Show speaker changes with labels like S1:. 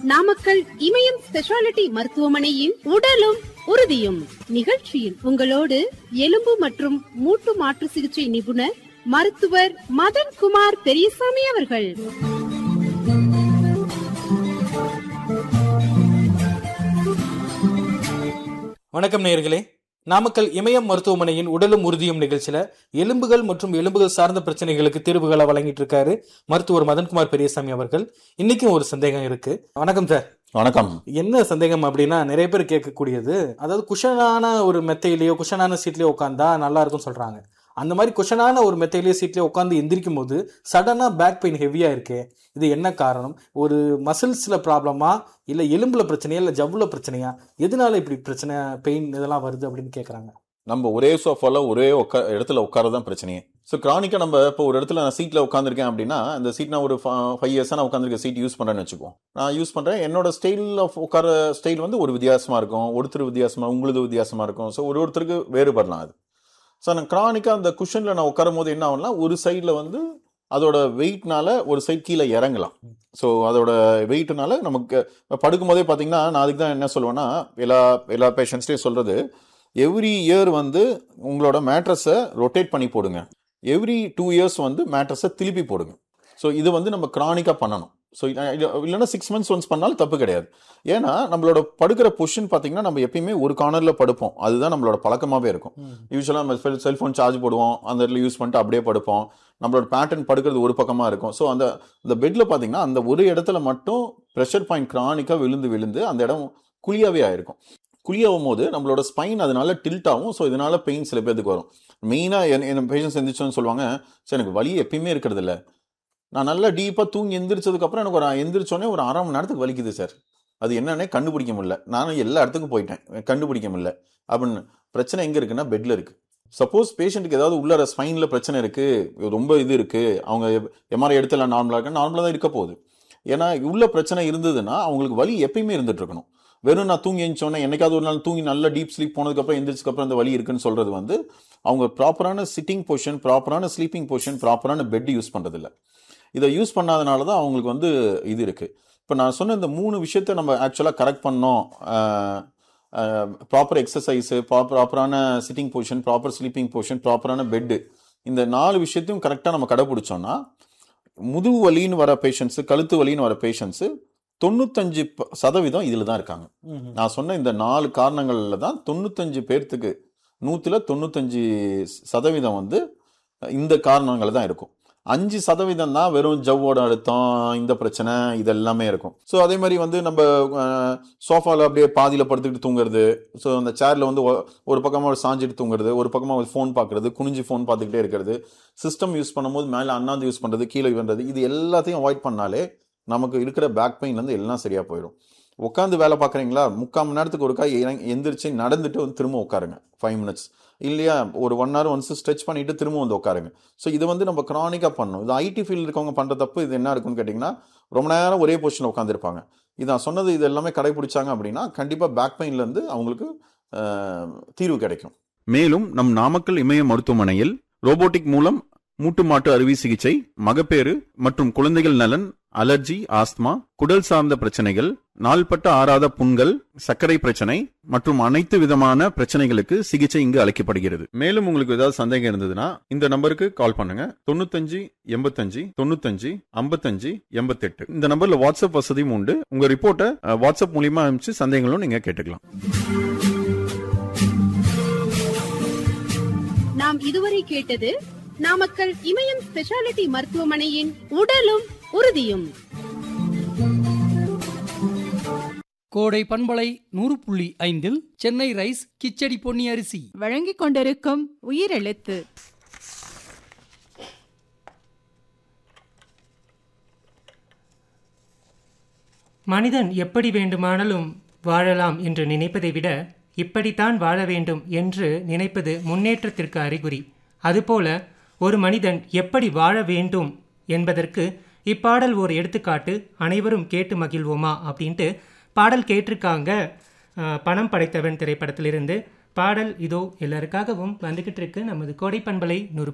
S1: நாமக்கல் இமயம் speciality மருத்துவமனையின் உடலும் உறுதியும் நிகழ்ச்சியில் உங்களோடு எலும்பு மற்றும் மூட்டு மாற்று சிகிச்சை நிபுணர் மருத்துவர் மதன் குமார் பெரியசாமி அவர்கள்
S2: வணக்கம் நேயர்களே நாமக்கல் இமயம் மருத்துவமனையின் உடலும் உறுதியும் நிகழ்ச்சியில எலும்புகள் மற்றும் எலும்புகள் சார்ந்த பிரச்சனைகளுக்கு தீர்வுகளை வழங்கிட்டு இருக்காரு மருத்துவர் மதன்குமார் பெரியசாமி அவர்கள் இன்னைக்கும் ஒரு சந்தேகம் இருக்கு வணக்கம் சார்
S3: வணக்கம்
S2: என்ன சந்தேகம் அப்படின்னா நிறைய பேர் கேட்கக்கூடியது அதாவது குஷனான ஒரு மெத்தையிலேயோ குஷனான சீட்லயோ உட்காந்தா நல்லா இருக்கும்னு சொல்றாங்க அந்த மாதிரி குஷனான ஒரு மெத்தையிலேயோ சீட்லயோ உட்காந்து எந்திரிக்கும் போது சடனா பேக் பெயின் ஹெவியா இருக்கே இது என்ன காரணம் ஒரு மசில்ஸ்ல ப்ராப்ளமா இல்ல எலும்புல பிரச்சனையா இல்ல ஜவ்வுல பிரச்சனையா எதனால இப்படி பிரச்சனை பெயின் இதெல்லாம் வருது அப்படின்னு கேக்குறாங்க
S3: நம்ம ஒரே சோஃபால ஒரே உட்கா இடத்துல உட்காரதான் பிரச்சனையே ஸோ கிரானிக்கா நம்ம இப்போ ஒரு இடத்துல நான் சீட்ல உட்காந்துருக்கேன் அப்படின்னா அந்த சீட் நான் ஒரு ஃபைவ் இயர்ஸா நான் உட்காந்துருக்க சீட் யூஸ் பண்றேன்னு வச்சுக்குவோம் நான் யூஸ் பண்றேன் என்னோட ஸ்டைல் ஆஃப் உட்கார ஸ்டைல் வந்து ஒரு வித்தியாசமா இருக்கும் ஒருத்தர் வித்தியாசமா உங்களுது வித்தியாசமா இருக்கும் ஸோ ஒரு ஒருத்தருக்கு வேறுபடலாம் அது ஸோ நான் கிரானிக்கா அந்த குஷன்ல நான் உட்காரும் போது என்ன ஆகும்னா ஒரு சைடில் வந்து அதோட வெயிட்னால ஒரு சைட் கீழே இறங்கலாம் ஸோ அதோட வெயிட்னால நமக்கு படுக்கும் போதே பார்த்தீங்கன்னா நான் அதுக்கு தான் என்ன சொல்லுவேன்னா எல்லா எல்லா பேஷண்ட்ஸ்லேயும் சொல்றது எவ்ரி இயர் வந்து உங்களோட மேட்ரஸை ரொட்டேட் பண்ணி போடுங்க எவ்ரி டூ இயர்ஸ் வந்து மேட்ரஸை திருப்பி போடுங்க ஸோ இது வந்து நம்ம கிரானிக்காக பண்ணணும் ஸோ இல்லைன்னா சிக்ஸ் மந்த்ஸ் ஒன்ஸ் பண்ணாலும் தப்பு கிடையாது ஏன்னா நம்மளோட படுக்கிற பொசிஷன் பார்த்தீங்கன்னா நம்ம எப்பயுமே ஒரு கார்னரில் படுப்போம் அதுதான் நம்மளோட பழக்கமாகவே இருக்கும் யூஸ்வலாக நம்ம செல்ஃபோன் சார்ஜ் போடுவோம் அந்த இடத்துல யூஸ் பண்ணிட்டு அப்படியே படுப்போம் நம்மளோட பேட்டர்ன் படுக்கிறது ஒரு பக்கமாக இருக்கும் ஸோ அந்த அந்த பெட்டில் பார்த்தீங்கன்னா அந்த ஒரு இடத்துல மட்டும் ப்ரெஷர் பாயிண்ட் கிரானிக்காக விழுந்து விழுந்து அந்த இடம் குழியாவே ஆயிருக்கும் குழியாகும் போது நம்மளோட ஸ்பைன் அதனால டில்ட் ஆகும் ஸோ இதனால பெயின் சில பேருக்கு வரும் மெயினாக என் பேஷன்ஸ் எந்திரிச்சோன்னு சொல்லுவாங்க சார் எனக்கு வலி எப்பயுமே இருக்கிறது இல்லை நான் நல்லா டீப்பாக தூங்கி எந்திரிச்சதுக்கப்புறம் எனக்கு ஒரு எந்திரிச்சோடனே ஒரு அரை மணி நேரத்துக்கு வலிக்குது சார் அது என்னன்னே கண்டுபிடிக்க முடியல நானும் எல்லா இடத்துக்கும் போயிட்டேன் கண்டுபிடிக்க முடியல அப்படின்னு பிரச்சனை எங்கே இருக்குன்னா பெட்டில் இருக்கு சப்போஸ் பேஷண்ட்டுக்கு ஏதாவது உள்ளார ஸ்பைனில் பிரச்சனை இருக்கு ரொம்ப இது இருக்கு அவங்க எம்ஆர்ஐ எடுத்துல நார்மலாக இருக்கு நார்மலாக தான் இருக்க போகுது ஏன்னா உள்ள பிரச்சனை இருந்ததுன்னா அவங்களுக்கு வலி எப்பயுமே இருந்துட்டு இருக்கணும் வெறும் நான் தூங்கி எழுந்தோன்னே என்னைக்காவது ஒரு நாள் தூங்கி நல்ல டீப் ஸ்லீப் போனதுக்கப்புறம் எந்திரிச்சதுக்கப்புறம் அந்த வலி இருக்குன்னு சொல்றது வந்து அவங்க ப்ராப்பரான சிட்டிங் பொசிஷன் ப்ராப்பரான ஸ்லீப்பிங் பொசிஷன் ப்ராப்பரான பெட் யூஸ் பண்ணுறதில்ல இதை யூஸ் பண்ணாதனால தான் அவங்களுக்கு வந்து இது இருக்குது இப்போ நான் சொன்ன இந்த மூணு விஷயத்த நம்ம ஆக்சுவலாக கரெக்ட் பண்ணோம் ப்ராப்பர் எக்ஸசைஸு ப்ராப்பரான sitting position proper sleeping position ப்ராப்பரான பெட்டு இந்த நாலு விஷயத்தையும் கரெக்டாக நம்ம கடைப்பிடிச்சோம்னா முதுகு வலின்னு வர பேஷண்ட்ஸு கழுத்து வலின்னு வர பேஷண்ட்ஸு தொண்ணூத்தஞ்சு சதவீதம் இதில் தான் இருக்காங்க நான் சொன்ன இந்த நாலு காரணங்களில் தான் தொண்ணூத்தஞ்சு பேர்த்துக்கு நூற்றில் தொண்ணூத்தஞ்சு சதவீதம் வந்து இந்த காரணங்கள் தான் இருக்கும் அஞ்சு சதவீதம் தான் வெறும் ஜவ்வோட அழுத்தம் இந்த பிரச்சனை இது எல்லாமே இருக்கும் ஸோ அதே மாதிரி வந்து நம்ம சோஃபாவில் அப்படியே பாதியில் படுத்துக்கிட்டு தூங்குறது ஸோ அந்த சேரில் வந்து ஒரு பக்கமாக சாஞ்சிட்டு தூங்குறது ஒரு பக்கமாக ஃபோன் பார்க்குறது குனிஞ்சு ஃபோன் பார்த்துக்கிட்டே இருக்கிறது சிஸ்டம் யூஸ் பண்ணும்போது மேலே அண்ணாந்து யூஸ் பண்ணுறது கீழே பண்ணுறது இது எல்லாத்தையும் அவாய்ட் பண்ணாலே நமக்கு இருக்கிற பேக் பெயின்லேருந்து எல்லாம் சரியாக போயிடும் உட்காந்து வேலை பார்க்குறீங்களா முக்கால் மணி நேரத்துக்கு ஒருக்கா எந்திரிச்சு நடந்துட்டு வந்து திரும்ப உட்காருங்க ஃபைவ் மினிட்ஸ் இல்லையா ஒரு ஒன் ஹவர் ஒன்ஸ் ஸ்ட்ரெச் பண்ணிட்டு திரும்ப வந்து உட்காருங்க ஸோ இது வந்து நம்ம க்ரானிக்காக பண்ணணும் இது ஐடி ஃபீல்டு இருக்கவங்க பண்ணுற தப்பு இது என்ன இருக்குன்னு கேட்டிங்கன்னா ரொம்ப நேரம் ஒரே பொசிஷனில் உட்காந்துருப்பாங்க இது நான் சொன்னது இது எல்லாமே கடைபிடிச்சாங்க அப்படின்னா கண்டிப்பாக பேக் பெயின்லேருந்து அவங்களுக்கு தீர்வு கிடைக்கும்
S4: மேலும் நம் நாமக்கல் இமய மருத்துவமனையில் ரோபோட்டிக் மூலம் மூட்டு மாட்டு அறுவை சிகிச்சை மகப்பேறு மற்றும் குழந்தைகள் நலன் அலர்ஜி ஆஸ்துமா குடல் சார்ந்த பிரச்சனைகள் நாள்பட்ட ஆறாத புண்கள் சர்க்கரை பிரச்சனை மற்றும் அனைத்து விதமான பிரச்சனைகளுக்கு சிகிச்சை இங்கு அளிக்கப்படுகிறது மேலும் உங்களுக்கு ஏதாவது சந்தேகம் இருந்ததுன்னா இந்த நம்பருக்கு கால் பண்ணுங்க தொண்ணூத்தஞ்சு எண்பத்தஞ்சு தொண்ணூத்தஞ்சு ஐம்பத்தஞ்சு எண்பத்தெட்டு இந்த நம்பர்ல வாட்ஸ்அப் வசதியும் உண்டு உங்க ரிப்போர்ட்டை வாட்ஸ்அப் மூலியமா அனுப்பிச்சு சந்தேகங்களும் நீங்க கேட்டுக்கலாம்
S1: நாம் இதுவரை கேட்டது நாமக்கல் இமயம் ஸ்பெஷாலிட்டி மருத்துவமனையின் உடலும் உறுதியும்
S5: கோடை பண்பலை நூறு புள்ளி ஐந்தில் சென்னை ரைஸ் கிச்சடி பொன்னி அரிசி
S6: வழங்கிக் கொண்டிருக்கும் உயிரெழுத்து
S7: மனிதன் எப்படி வேண்டுமானாலும் வாழலாம் என்று நினைப்பதை விட இப்படித்தான் வாழ வேண்டும் என்று நினைப்பது முன்னேற்றத்திற்கு அறிகுறி அதுபோல ஒரு மனிதன் எப்படி வாழ வேண்டும் என்பதற்கு இப்பாடல் ஒரு எடுத்துக்காட்டு அனைவரும் கேட்டு மகிழ்வோமா அப்படின்ட்டு பாடல் கேட்டிருக்காங்க அஹ், பணம் படைத்தவன் திரைப்படத்திலிருந்து பாடல் இதோ எல்லாருக்காகவும் வந்துகிட்டு இருக்கு நமது கோடை பண்பலை நூறு